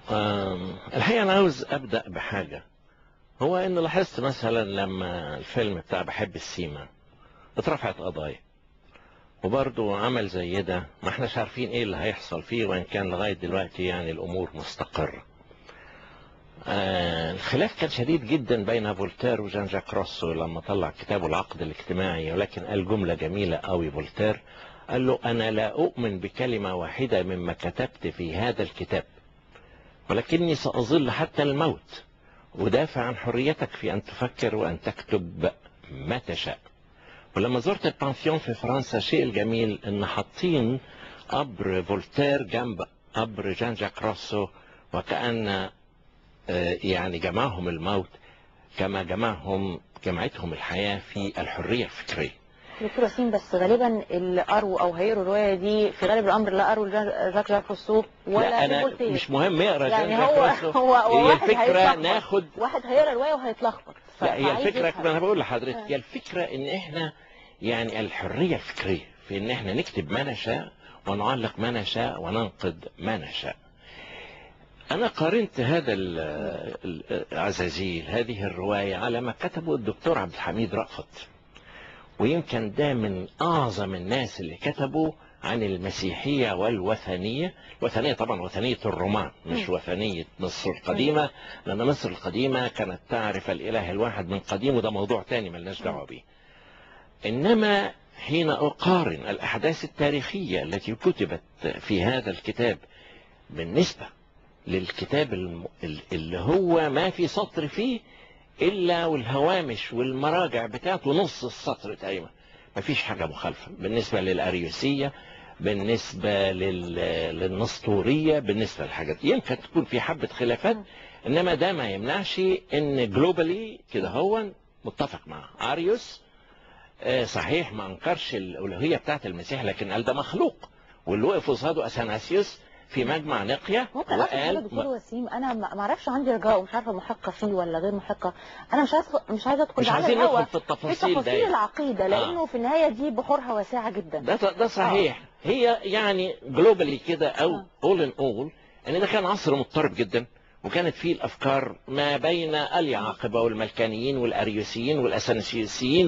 آم، الحقيقة أنا عاوز أبدأ بحاجة هو إن لاحظت مثلا لما الفيلم بتاع بحب السيما اترفعت قضايا وبرضه عمل زي ده ما احناش عارفين ايه اللي هيحصل فيه وان كان لغاية دلوقتي يعني الامور مستقرة آه الخلاف كان شديد جدا بين فولتير وجان جاك روسو لما طلع كتابه العقد الاجتماعي ولكن قال جملة جميلة قوي فولتير قال له انا لا اؤمن بكلمة واحدة مما كتبت في هذا الكتاب ولكني سأظل حتى الموت ودافع عن حريتك في أن تفكر وأن تكتب ما تشاء ولما زرت البانثيون في فرنسا شيء الجميل ان حاطين قبر فولتير جنب قبر جان جاك روسو وكأن آه، يعني جمعهم الموت كما جمعهم جمعتهم الحياة في الحرية الفكرية دكتور وسيم بس غالبا اللي قروا او هيقروا الروايه دي في غالب الامر لا قروا جا- جاك جاك روسو ولا لا أنا فولتير. مش مهم يقرا جان يعني جاك هو روسو هو هو هي واحد الفكرة هيتلخبط. ناخد واحد هيقرا الروايه وهيتلخبط ف- لا هي فعايز الفكرة يفهم. ما انا بقول لحضرتك آه. هي الفكرة ان احنا يعني الحرية الفكرية في ان احنا نكتب ما نشاء ونعلق ما نشاء وننقد ما نشاء انا قارنت هذا ال- ال- العزازيل هذه الرواية على ما كتبه الدكتور عبد الحميد رأفت ويمكن ده من اعظم الناس اللي كتبوا عن المسيحية والوثنية الوثنية طبعا وثنية الرومان مش مم. وثنية مصر القديمة لأن مصر القديمة كانت تعرف الإله الواحد من قديم وده موضوع تاني ملناش دعوة بيه إنما حين أقارن الأحداث التاريخية التي كتبت في هذا الكتاب بالنسبة للكتاب الم- ال- اللي هو ما في سطر فيه إلا والهوامش والمراجع بتاعته نص السطر تقريبا مفيش حاجة مخالفة بالنسبة للأريوسية بالنسبة لل... للنسطورية بالنسبة للحاجات دي. يمكن تكون في حبة خلافات انما ده ما يمنعش ان جلوبالي كده هو متفق مع اريوس آه، صحيح ما انكرش الالوهيه بتاعت المسيح لكن قال ده مخلوق واللي وقف قصاده اثناسيوس في مجمع نقيا ممكن اخد حاجه وقال دكتور ما- وسيم انا ما ما اعرفش عندي رجاء ومش عارفه محقه فيه ولا غير محقه انا مش عايز مش عايزه ادخل مش على عايزين الهوا ندخل في في التفاصيل تفاصيل ده العقيده لانه في النهايه دي بحورها واسعه جدا ده ده صحيح هي يعني جلوبالي كده او آه. اول ان اول ان ده كان عصر مضطرب جدا وكانت فيه الافكار ما بين اليعاقبه والملكانيين والاريوسيين والاثناسيين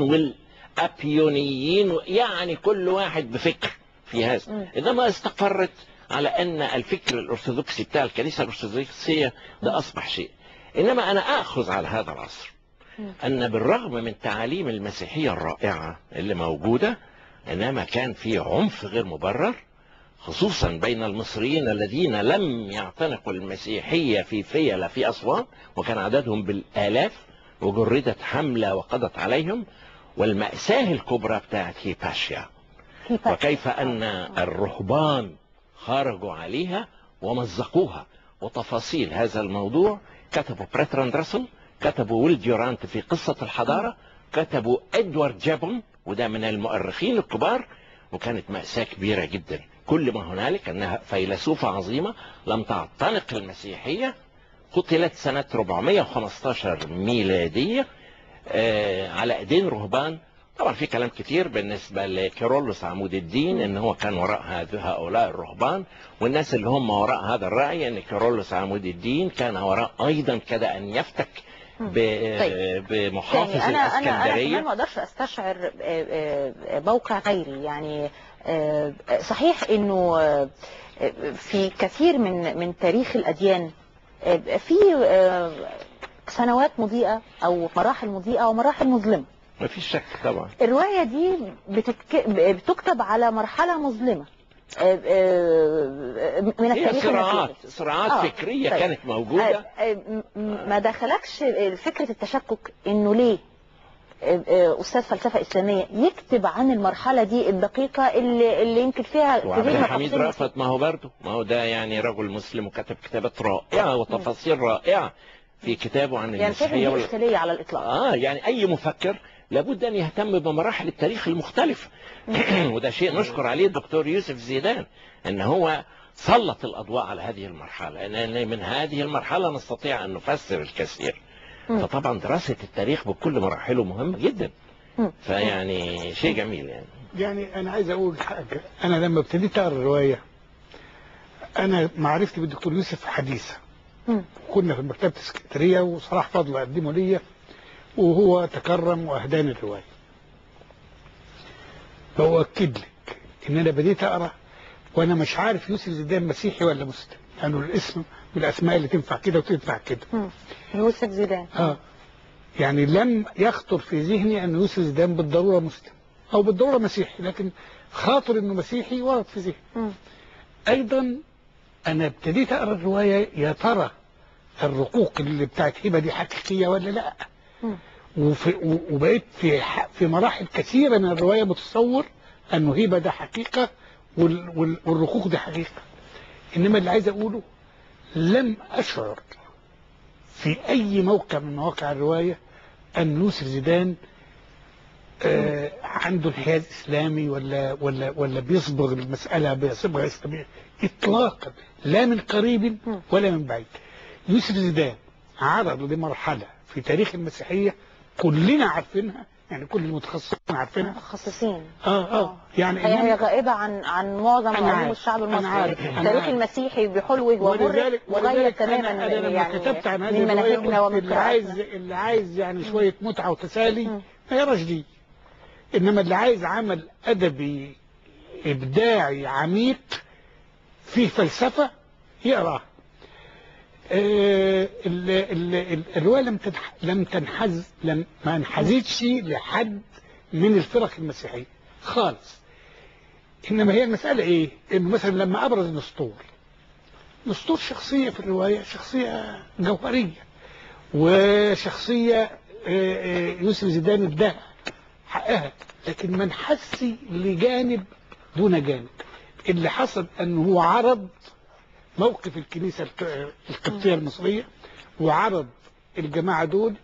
والابيونيين يعني كل واحد بفكر في هذا مم. انما استقرت على ان الفكر الارثوذكسي بتاع الكنيسه الارثوذكسيه ده اصبح شيء انما انا اخذ على هذا العصر مم. ان بالرغم من تعاليم المسيحيه الرائعه اللي موجوده انما كان في عنف غير مبرر خصوصا بين المصريين الذين لم يعتنقوا المسيحيه في فيلة في اسوان وكان عددهم بالالاف وجردت حمله وقضت عليهم والماساه الكبرى بتاعت هيباشيا في فرق. وكيف أن آه. الرهبان خرجوا عليها ومزقوها وتفاصيل هذا الموضوع كتبوا بريتراند راسل كتبوا ويل ديورانت في قصة الحضارة كتبوا ادوارد جابون وده من المؤرخين الكبار وكانت مأساة كبيرة جدا كل ما هنالك أنها فيلسوفة عظيمة لم تعتنق المسيحية قتلت سنة 415 ميلادية آه، على ايدين رهبان طبعا في كلام كتير بالنسبة لكيرلس عمود الدين ان هو كان وراء هذ- هؤلاء الرهبان والناس اللي هم وراء هذا الرأي ان كيرلس عمود الدين كان وراء ايضا كده ان يفتك ب- طيب. بمحافظ يعني انا انا انا كمان الاسكندرية ما اقدرش استشعر آه، آه، موقع غيري يعني آه، صحيح انه آه، في كثير من من تاريخ الاديان آه، في آه، سنوات مضيئه او مراحل مضيئه ومراحل مظلمه ما فيش شك طبعا الروايه دي بتتك... بتكتب على مرحله مظلمه آه، آه، من هي التاريخ صراعات المسيحي صراعات آه، فكرية طيب. كانت موجودة آه، آه، م- م- ما دخلكش فكرة التشكك انه ليه آه، آه، استاذ فلسفة اسلامية يكتب عن المرحلة دي الدقيقة اللي, اللي يمكن فيها كثير وعبد من الحميد التفاصيل رأفت ما هو برضه ما هو ده يعني رجل مسلم وكتب كتابات رائعة وتفاصيل رائعة في كتابه عن يعني شايف إن المسيحية دي وال... اشكالية على الاطلاق اه يعني اي مفكر لابد ان يهتم بمراحل التاريخ المختلفة وده شيء نشكر عليه الدكتور يوسف زيدان ان هو سلط الاضواء على هذه المرحلة لان من هذه المرحلة نستطيع ان نفسر الكثير مم. فطبعا دراسة التاريخ بكل مراحله مهمة جدا مم. فيعني شيء جميل يعني يعني انا عايز اقول حاجه انا لما ابتديت اقرا الروايه انا معرفتي بالدكتور يوسف حديثه مم. كنا في مكتبة اسكندرية وصلاح فضل قدمه ليا وهو تكرم وأهداني الرواية بأؤكد لك إن أنا بديت أقرأ وأنا مش عارف يوسف زيدان مسيحي ولا مسلم لأنه يعني الاسم من الأسماء اللي تنفع كده وتنفع كده مم. يوسف زيدان آه يعني لم يخطر في ذهني أن يوسف زيدان بالضرورة مسلم أو بالضرورة مسيحي لكن خاطر أنه مسيحي ورد في ذهني مم. ايضا انا ابتديت اقرا الروايه يا ترى الرقوق اللي بتاعت هبه دي حقيقيه ولا لا مم. وفي و- وبقيت في ح- في مراحل كثيره من الروايه متصور انه هبه ده حقيقه وال- وال- والرقوق دي حقيقه انما اللي عايز اقوله لم اشعر في اي موقع من مواقع الروايه ان يوسف زيدان آه، عنده انحياز اسلامي ولا ولا ولا بيصبغ المساله بصبغه اسلاميه اطلاقا لا من قريب ولا من بعيد يوسف زيدان عرض لمرحله في تاريخ المسيحيه كلنا عارفينها يعني كل المتخصصين عارفينها متخصصين اه اه يعني هي هي إنما- غائبة عن عن معظم أنا علوم عارف، الشعب أنا المصري عارف، أنا التاريخ عارف. المسيحي بحلوه ومره ولذلك مغير ولذلك تماما أنا, أنا لما يعني كتبت عن هذه من الرواية مناهجنا قلت اللي عايز ومقرأاتنا اللي عايز يعني شوية متعة وتسالي مم. ما يقراش دي إنما اللي عايز عمل أدبي إبداعي عميق فيه فلسفة يقراه آه، ال- ال- ال- الرواية لم تنح- لم تنحز لم ما انحازتش لحد من الفرق المسيحية خالص إنما هي المسألة إيه؟ إنه مثلا لما أبرز نسطور نسطور شخصية في الرواية شخصية جوهرية وشخصية آه، آه، يوسف زيدان اداها حقها لكن ما انحسش لجانب دون جانب اللي حصل انه هو عرض موقف الكنيسة الك- القبطية المصرية وعرض الجماعة دول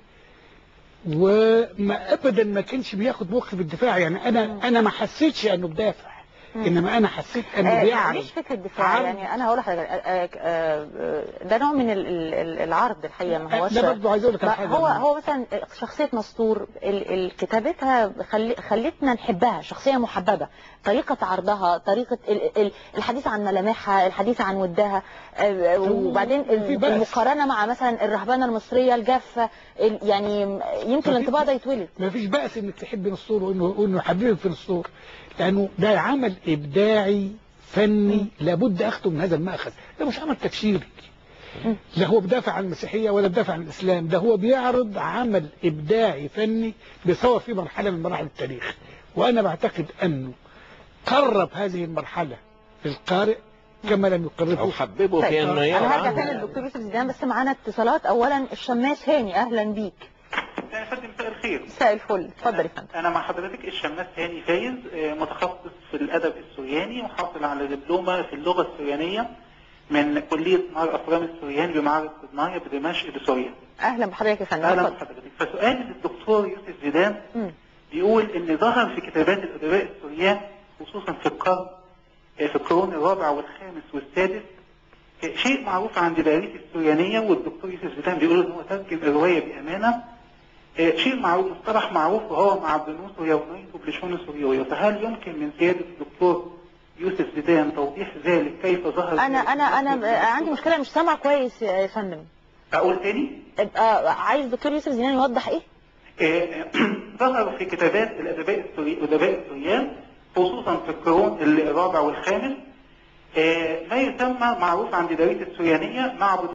وما ابدا ما كانش بياخد موقف الدفاع يعني انا انا ما حسيتش انه بدافع انما انا حسيت انه آه، بيعرض مش فكرة دفاع عرض. يعني أنا هقول لحضرتك آه، آه، آه، ده نوع من ال- ال- ال- العرض الحقيقة ما هوش ده برضه عايز اقول لك على حاجه هو هو مثلا شخصية نسطور ال- ال- كتابتها خلي خلتنا نحبها شخصية محببة طريقة عرضها طريقة ال- ال- الحديث عن ملامحها الحديث عن ودها آه، وبعدين وفي ال- بأس. المقارنة مع مثلا الرهبانة المصرية الجافة ال- يعني يمكن وفي- الانطباع ده يتولد ما فيش بأس انك تحب نسطور وانه وانه يحببك في نسطور لانه ده عمل ابداعي فني لابد اخده من هذا المأخذ ده مش عمل تفسيري لا هو بدافع عن المسيحية ولا بدافع عن الإسلام ده هو بيعرض عمل إبداعي فني بيصور في مرحلة من مراحل التاريخ وأنا بعتقد أنه قرب هذه المرحلة للقارئ كما لم او يقربه حببه طيب، في انه انا هرجع تاني يقرا للدكتور يوسف زيدان بس معانا اتصالات اولا الشماس هاني اهلا بيك يا فندم مساء الخير مساء الفل اتفضل يا فندم انا مع حضرتك الشماس هاني فايز آه، متخصص في الادب السورياني وحاصل على دبلومه في اللغه السوريانيه من كليه نهار افرام السوريان بمعهد قدنايا بدمشق بسوريا اهلا بحضرتك يا فندم اهلا اتفضل بحضرتك فسؤال للدكتور يوسف زيدان مم. بيقول ان ظهر في كتابات الادباء السوريان خصوصا في القرن آه، في القرون الرابع والخامس والسادس آه، شيء معروف عن دباريس السوريانيه والدكتور يوسف زيدان بيقول ان هو ترجم الروايه بامانه آه، شيء معروف مصطلح معروف وهو مع بنوس ويونيت وبلشون سوريوية فهل يمكن من سيادة الدكتور يوسف زيدان توضيح ذلك كيف ظهر انا ذلك؟ انا انا عندي مشكله مش سامع كويس يا فندم أقول تاني ابقى عايز دكتور يوسف زيدان يوضح ايه آه، ظهر في كتابات الأدباء السوري الأدباء السوريان خصوصا في القرون الرابع والخامس آه، ما يسمى معروف عن دباريس السوريانية مع